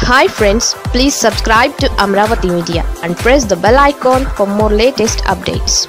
hi friends please subscribe to Amaravati media and press the bell icon for more latest updates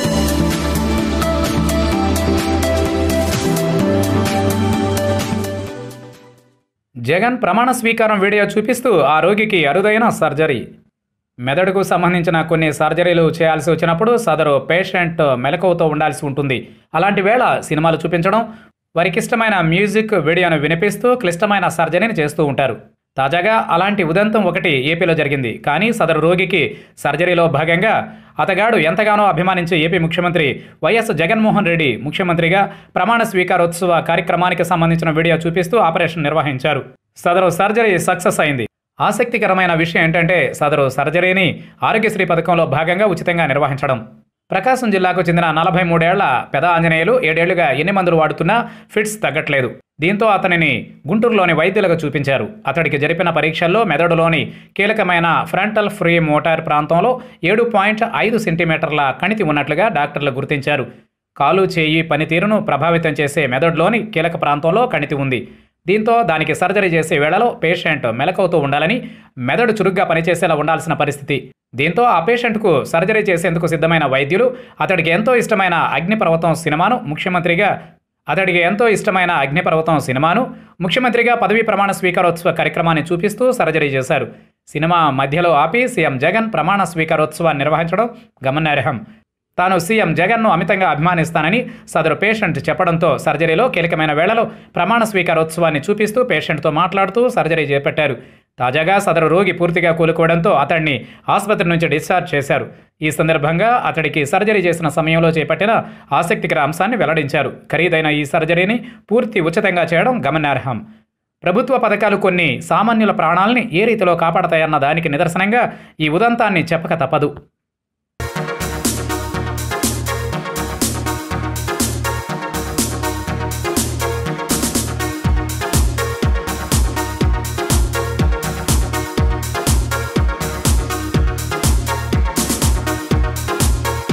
Jagan ప్రమాణ స్వీకారం video చూపిస్తూ ఆ రోగికి అరుదైన సర్జరీ మెదడుకు సంబంధించిన కొన్ని సర్జరీలు చేయాల్సి వచ్చినప్పుడు సదరు పేషెంట్ మెలకువతో ఉండాల్సి ఉంటుంది అలాంటి వేళ సినిమాలు చూపించడం వారికి ఇష్టమైన మ్యూజిక్ వీడియోను వినిపిస్తూ క్లిష్టమైన సర్జరీని చేస్తూ ఉంటారు తాజాగా అలాంటి ఉదంతం ఒకటి ఏపీలో జరిగింది కానీ సదరు రోగికి సర్జరీలో భాగంగా అతగాడు ఎంతగానో అభిమానించే ఏపీ ముఖ్యమంత్రి వైఎస్ జగన్మోహన్ రెడ్డి ముఖ్యమంత్రిగా ప్రమాణ స్వీకారోత్సవ కార్యక్రమానికి సంబంధించిన వీడియో చూపిస్తూ ఆపరేషన్ నిర్వహించారు సదరు సర్జరీ సక్సెస్ అయింది ఆసక్తికరమైన విషయం ఏంటంటే సదరు సర్జరీని ఆరోగ్యశ్రీ పథకంలో భాగంగా ఉచితంగా నిర్వహించడం ప్రకాశం జిల్లాకు చెందిన నలభై మూడేళ్ల పెద ఆంజనేయులు ఏడేళ్లుగా ఎన్ని మందులు వాడుతున్నా ఫిట్స్ తగ్గట్లేదు దీంతో అతనిని గుంటూరులోని వైద్యులకు చూపించారు అతడికి జరిపిన పరీక్షల్లో మెదడులోని కీలకమైన ఫ్రంటల్ ఫ్రీ మోటార్ ప్రాంతంలో ఏడు పాయింట్ ఐదు సెంటీమీటర్ల కణితి ఉన్నట్లుగా డాక్టర్లు గుర్తించారు కాలు చేయి పనితీరును ప్రభావితం చేసే మెదడులోని కీలక ప్రాంతంలో కణితి ఉంది దీంతో దానికి సర్జరీ చేసే వేళలో పేషెంట్ మెలకువతో ఉండాలని మెదడు చురుగ్గా పనిచేసేలా ఉండాల్సిన పరిస్థితి దీంతో ఆ పేషెంట్కు సర్జరీ చేసేందుకు సిద్ధమైన వైద్యులు అతడికి ఎంతో ఇష్టమైన అగ్నిపర్వతం సినిమాను ముఖ్యమంత్రిగా అతడికి ఎంతో ఇష్టమైన అగ్నిపర్వతం సినిమాను ముఖ్యమంత్రిగా పదవీ ప్రమాణ స్వీకారోత్సవ కార్యక్రమాన్ని చూపిస్తూ సర్జరీ చేశారు సినిమా మధ్యలో ఆపి సీఎం జగన్ ప్రమాణ స్వీకారోత్సవాన్ని నిర్వహించడం గమనార్హం తాను సీఎం జగన్ను అమితంగా అభిమానిస్తానని సదరు పేషెంట్ చెప్పడంతో సర్జరీలో కీలకమైన వేళలో ప్రమాణ స్వీకారోత్సవాన్ని చూపిస్తూ పేషెంట్తో మాట్లాడుతూ సర్జరీ చేపట్టారు తాజాగా సదరు రోగి పూర్తిగా కోలుకోవడంతో అతన్ని ఆసుపత్రి నుంచి డిశ్చార్జ్ చేశారు ఈ సందర్భంగా అతడికి సర్జరీ చేసిన సమయంలో చేపట్టిన ఆసక్తికర అంశాన్ని వెల్లడించారు ఖరీదైన ఈ సర్జరీని పూర్తి ఉచితంగా చేయడం గమనార్హం ప్రభుత్వ పథకాలు కొన్ని సామాన్యుల ప్రాణాలని ఏ రీతిలో కాపాడతాయన్న దానికి నిదర్శనంగా ఈ ఉదంతాన్ని చెప్పక తప్పదు